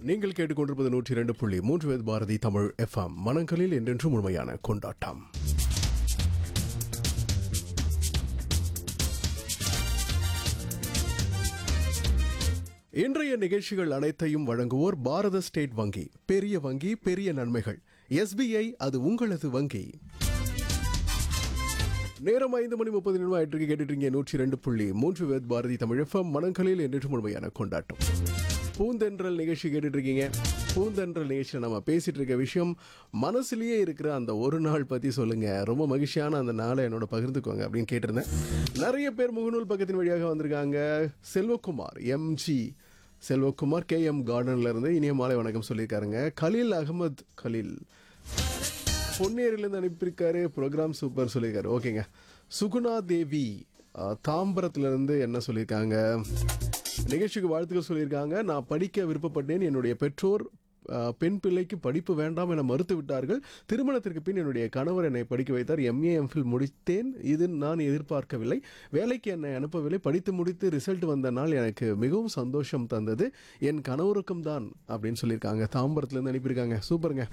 நீங்கள் கேட்டுக்கொண்டிருப்பது நூற்றி இரண்டு புள்ளி மூன்று வேத் பாரதி தமிழ் எஃப்எம் மனங்களில் என்றென்றும் முழுமையான கொண்டாட்டம் இன்றைய நிகழ்ச்சிகள் அனைத்தையும் வழங்குவோர் பாரத ஸ்டேட் வங்கி பெரிய வங்கி பெரிய நன்மைகள் எஸ்பிஐ அது உங்களது வங்கி நேரம் ஐந்து மணி முப்பது நிமிடம் ஆயிட்டு கேட்டுட்டு இருக்கீங்க நூற்றி ரெண்டு புள்ளி மூன்று வேத் பாரதி தமிழ் எஃப்எம் மனங்களில் என்றென்றும் முழுமையான கொண்டாட்டம் பூந்தென்றல் நிகழ்ச்சி கேட்டுட்டு இருக்கீங்க பூந்தென்றல் நிகழ்ச்சியில் நம்ம பேசிட்டு இருக்க விஷயம் மனசுலயே இருக்கிற அந்த ஒரு நாள் பத்தி சொல்லுங்க ரொம்ப மகிழ்ச்சியான அந்த நாளை என்னோட பகிர்ந்துக்கோங்க அப்படின்னு கேட்டிருந்தேன் நிறைய பேர் முகநூல் பக்கத்தின் வழியாக வந்திருக்காங்க Selvakumar MG Selvakumar K M கார்டன்ல இருந்து இனிய மாலை வணக்கம் சொல்லியிருக்காருங்க கலீல் அகமது கலீல் பொன்னேரிலேருந்து அனுப்பியிருக்காரு ப்ரோக்ராம் சூப்பர் சொல்லியிருக்காரு ஓகேங்க சுகுணா தேவி அஹ், தாம்பரத்திலிருந்து என்ன சொல்லியிருக்காங்க நிகழ்ச்சிக்கு வாழ்த்துக்கள் சொல்லியிருக்காங்க நான் படிக்க விருப்பப்பட்டேன் என்னுடைய பெற்றோர் அஹ், பெண் பிள்ளைக்கு படிப்பு வேண்டாம் என மறுத்து விட்டார்கள் திருமணத்திற்கு பின் என்னுடைய கணவர் என்னை படிக்க வைத்தார் எம்ஏ எம்ஃபில் முடித்தேன் இது நான் எதிர்பார்க்கவில்லை வேலைக்கு என்னை அனுப்பவில்லை படித்து முடித்து ரிசல்ட் வந்த நாள் எனக்கு மிகவும் சந்தோஷம் தந்தது என் கணவருக்கும் தான் அப்படின்னு சொல்லியிருக்காங்க தாம்பரத்துலேருந்து அனுப்பியிருக்காங்க சூப்பருங்க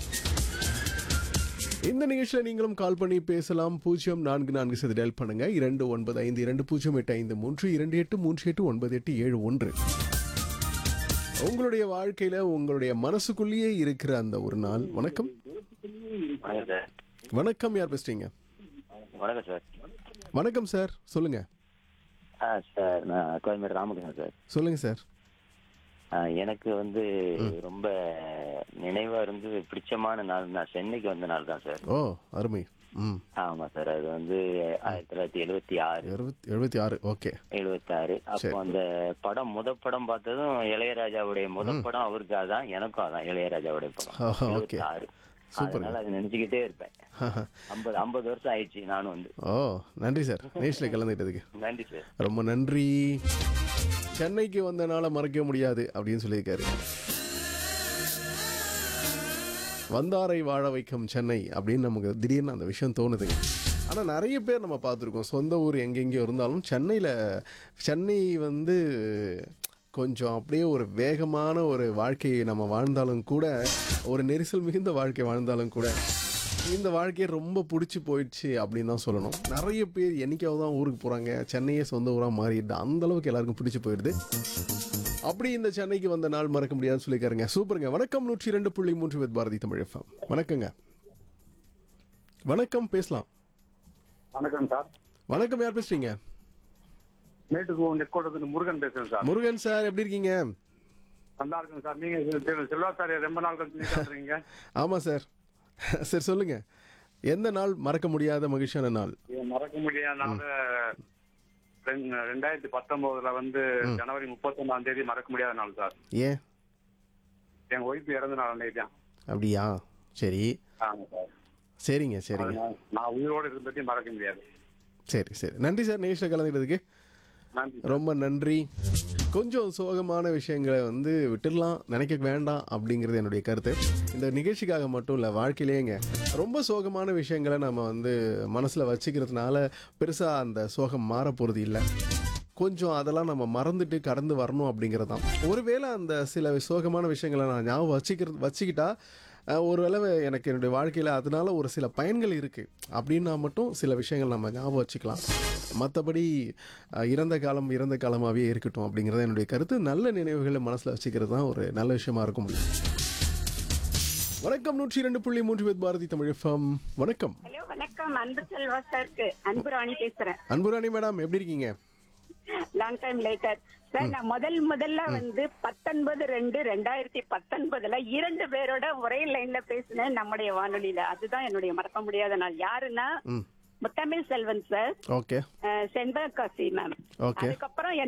இந்த நிகழ்ச்சியில் நீங்களும் கால் பண்ணி பேசலாம் பூஜ்ஜியம் நான்கு நான்கு சதி டயல் பண்ணுங்க இரண்டு ஒன்பது ஐந்து இரண்டு பூஜ்ஜியம் எட்டு ஐந்து மூன்று இரண்டு எட்டு மூன்று எட்டு ஒன்பது எட்டு ஏழு ஒன்று உங்களுடைய வாழ்க்கையில உங்களுடைய மனசுக்குள்ளேயே இருக்கிற அந்த ஒரு நாள் வணக்கம் வணக்கம் சார் வணக்கம் யார் பேசுறீங்க வணக்கம் சார் வணக்கம் சார் சொல்லுங்க ஆ சார் நான் கோயம்பேடு ராமகிருஷ்ணன் சார் சொல்லுங்க சார் ஆ, எனக்கு வந்து ரொம்ப நினைவா இருந்து பிடிச்சமான நாள் நான் சென்னைக்கு வந்த நாள் தான் சார் ஓ அருமை ம் ஆமா சார் அது வந்து ஆயிரத்தி தொள்ளாயிரத்தி எழுபத்தி ஆறு எழுபத்தி எழுபத்தி ஆறு ஓகே எழுபத்தி ஆறு அப்போ அந்த படம் முத படம் பார்த்ததும் இளையராஜாவுடைய முத படம் அவருக்கு அதான் எனக்கும் அதான் இளையராஜாவுடைய படம் ஆஹா, எழுபத்தி okay. ஆறு சூப்பர். அதனால அது நினைச்சுக்கிட்டே இருப்பேன் ஐம்பது ஐம்பது வருஷம் ஆயிடுச்சு நானும் வந்து ஓ நன்றி சார் நேஷில் கலந்துக்கிட்டதுக்கு நன்றி சார் ரொம்ப நன்றி சென்னைக்கு வந்தனால மறக்க முடியாது அப்படின்னு சொல்லியிருக்காரு வந்தாரை வாழ வைக்கும் சென்னை அப்படின்னு நமக்கு திடீர்னு அந்த விஷயம் தோணுதுங்க ஆனால் நிறைய பேர் நம்ம பார்த்துருக்கோம் சொந்த ஊர் எங்கெங்கேயோ இருந்தாலும் சென்னையில் சென்னை வந்து கொஞ்சம் அப்படியே ஒரு வேகமான ஒரு வாழ்க்கையை நம்ம வாழ்ந்தாலும் கூட ஒரு நெரிசல் மிகுந்த வாழ்க்கை வாழ்ந்தாலும் கூட இந்த வாழ்க்கையை ரொம்ப பிடிச்சி போயிடுச்சு அப்படின்னு தான் சொல்லணும் நிறைய பேர் என்னைக்காவது தான் ஊருக்கு போகிறாங்க சென்னையே சொந்த ஊராக மாறிடுது அந்த அளவுக்கு எல்லாருக்கும் பிடிச்சி போயிடுது அப்படி இந்த சென்னைக்கு வந்த நாள் மறக்க முடியாதுன்னு சொல்லிக்காருங்க சூப்பருங்க வணக்கம் நூற்றி ரெண்டு புள்ளி மூன்று வித் பாரதி தமிழ் எஃப்எம் வணக்கங்க வணக்கம் பேசலாம் வணக்கம் சார் வணக்கம் யார் பேசுறீங்க மேட்டுக்கு நெக்கோட்டத்துக்கு முருகன் பேசுறேன் சார் முருகன் சார் எப்படி இருக்கீங்க நல்லா இருக்குங்க சார் நீங்க செல்~ செல்வா சார் ரொம்ப நாள் கழிச்சு பேசுறீங்க ஆமாம் சார் சரி சொல்லுங்க எந்த நாள் மறக்க முடியாத மகிழ்ச்சியான நாள் மறக்க முடியாத நாள் ரெண்டு- ரெண்டாயிரத்தி பத்தொன்பதுல வந்து ஜனவரி முப்பத்தொன்னாம் தேதி மறக்க முடியாத நாள் சார் ஏன் எங்க ஒய்ஃப் இறந்த நாள் அன்னைக்கு தான் அப்படியா சரி ஆமா சார் சரிங்க சரிங்க அதனால நான் உயிரோடு இருந்ததையும் மறக்க முடியாது சரி சரி நன்றி சார் நேஷில் கலந்துக்கிறதுக்கு நன்றி ரொம்ப நன்றி கொஞ்சம் சோகமான விஷயங்களை வந்து விட்டுடலாம் நினைக்க வேண்டாம் அப்படிங்கிறது என்னுடைய கருத்து இந்த நிகழ்ச்சிக்காக மட்டும் இல்லை வாழ்க்கையிலேங்க ரொம்ப சோகமான விஷயங்களை நம்ம வந்து மனசில் வச்சுக்கிறதுனால பெருசாக அந்த சோகம் மாற போகிறது இல்லை கொஞ்சம் அதெல்லாம் நம்ம மறந்துட்டு கடந்து வரணும் அப்படிங்கிறது தான் ஒருவேளை அந்த சில சோகமான விஷயங்களை நான் ஞாபகம் வச்சுக்கிறது வச்சுக்கிட்டா அஹ், ஒருவேளை எனக்கு என்னுடைய வாழ்க்கையில் அதனால ஒரு சில பயன்கள் இருக்குது அப்படின்னா மட்டும் சில விஷயங்கள் நம்ம ஞாபகம் வச்சுக்கலாம் மற்றபடி அஹ், இறந்த காலம் இறந்த காலமாகவே இருக்கட்டும் அப்படிங்கிறது என்னுடைய கருத்து நல்ல நினைவுகளை மனசில் வச்சுக்கிறது தான் ஒரு நல்ல விஷயமா இருக்க முடியும் வணக்கம் நூற்றி இரண்டு புள்ளி மூன்று பேர் பாரதி தமிழ் எஃப்எம் வணக்கம் ஹலோ வணக்கம் அன்பு செல்வா சாருக்கு அன்பு ராணி பேசுறேன் அன்புராணி மேடம் எப்படி இருக்கீங்க லாங் டைம் லேட்டர் சார் நான் முதல் முதல்ல வந்து பத்தொன்பது ரெண்டு ரெண்டாயிரத்தி பத்தொன்பதுல இரண்டு பேரோட ஒரே லைன்ல பேசினேன் நம்முடைய வானொலியில அதுதான் என்னுடைய மறக்க முடியாத நாள் யாருன்னா ம் Muthamizh Selvan sir okay Shenbaga Kasi ma'am Okay. அதுக்கப்புறம்